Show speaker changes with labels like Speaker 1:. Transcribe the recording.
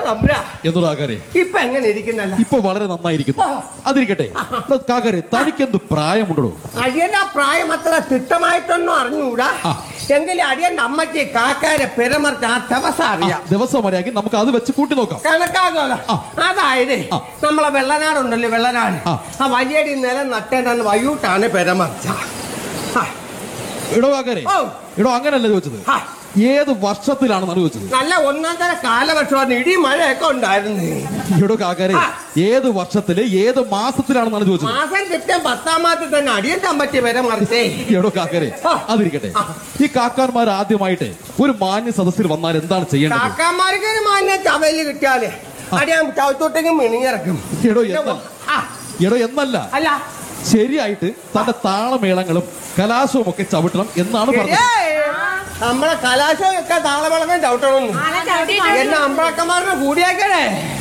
Speaker 1: തമ്പ്ര
Speaker 2: എന്തു കാക്കാരെ
Speaker 1: ഇപ്പൊ എങ്ങനെ ഇരിക്കുന്നല്ല
Speaker 2: ഇപ്പൊ വളരെ നന്നായിരിക്കുന്നു അതിരിക്കട്ടെ എടാ കാക്കാരെ തനിക്കെന്ത് പ്രായമുണ്ടോ
Speaker 1: അടിയന്റെ ആ പ്രായം അത്ര തിട്ടമായിട്ടൊന്നും അറിഞ്ഞൂടാ
Speaker 2: ആ.
Speaker 1: എങ്കിലും അടിയന്റെ അമ്മയ്ക്ക് കാക്കാരെ പെരുമറിച്ച് ആ ദിവസം അറിയാം
Speaker 2: ദിവസം വരെയാക്കി നമുക്ക് അത് വെച്ച് കൂട്ടി നോക്കാം
Speaker 1: കണക്കാകോല
Speaker 2: ആ.
Speaker 1: അതായത്
Speaker 2: ആ.
Speaker 1: നമ്മളെ വെള്ളനാടുണ്ടല്ലോ വെള്ളനാട്
Speaker 2: ആ.
Speaker 1: ആ വലിയടി നിലം നട്ടേണ്ടാണ് വയ്യൂട്ടാണ് പെരമറിച്ച ആ.
Speaker 2: ഇടോ കാക്കാരെ
Speaker 1: ഓ.
Speaker 2: ഇടോ അങ്ങനല്ല ചോദിച്ചത്
Speaker 1: ആ.
Speaker 2: ഏത് വർഷത്തിലാണെന്നാണ് ചോദിച്ചത്
Speaker 1: നല്ല ഒന്നാം തര കാലവർഷമാണ് ഇടി മഴയൊക്കെ ഉണ്ടായിരുന്നു
Speaker 2: ഇടോ കാക്കാരെ
Speaker 1: ആ.
Speaker 2: ഏത് വർഷത്തില് ഏത് മാസത്തിലാണെന്നാണ് ചോദിച്ചത്
Speaker 1: മാസം കൃത്യം പത്താം മാസത്തിൽ തന്നെ അടിയന്റെ അമ്മയ്ക്ക് പെരമറിച്ചേ
Speaker 2: എടോ കാക്കരെ
Speaker 1: ആ.
Speaker 2: അതിരിക്കട്ടെ ഈ കാക്കാന്മാർ ആദ്യമായിട്ട് ഒരു മാന്യ സദസ്സിൽ വന്നാൽ എന്താണ് ചെയ്യേണ്ടത്
Speaker 1: കാക്കാമാർക്ക് ഒരു മാന്യ ചവല് കിട്ടിയാല് അടിയാൻ ചവിത്തോട്ടെങ്കിൽ മിണിങ്ങിറക്കും
Speaker 2: എടോ എന്നല്ല
Speaker 1: ആ,
Speaker 2: എടോ എന്നല്ല
Speaker 1: അല്ല
Speaker 2: ശരിയായിട്ട് തന്റെ താളമേളങ്ങളും കലാശവും ഒക്കെ ചവിട്ടണം എന്നാണ് പറഞ്ഞത്
Speaker 1: ഏയ്, നമ്മളെ കലാശമൊക്കെ താളവളക്കം ചവിട്ടണമെന്ന് എന്നെ അമ്പളക്കന്മാരുടെ കൂടിയാക്കണേ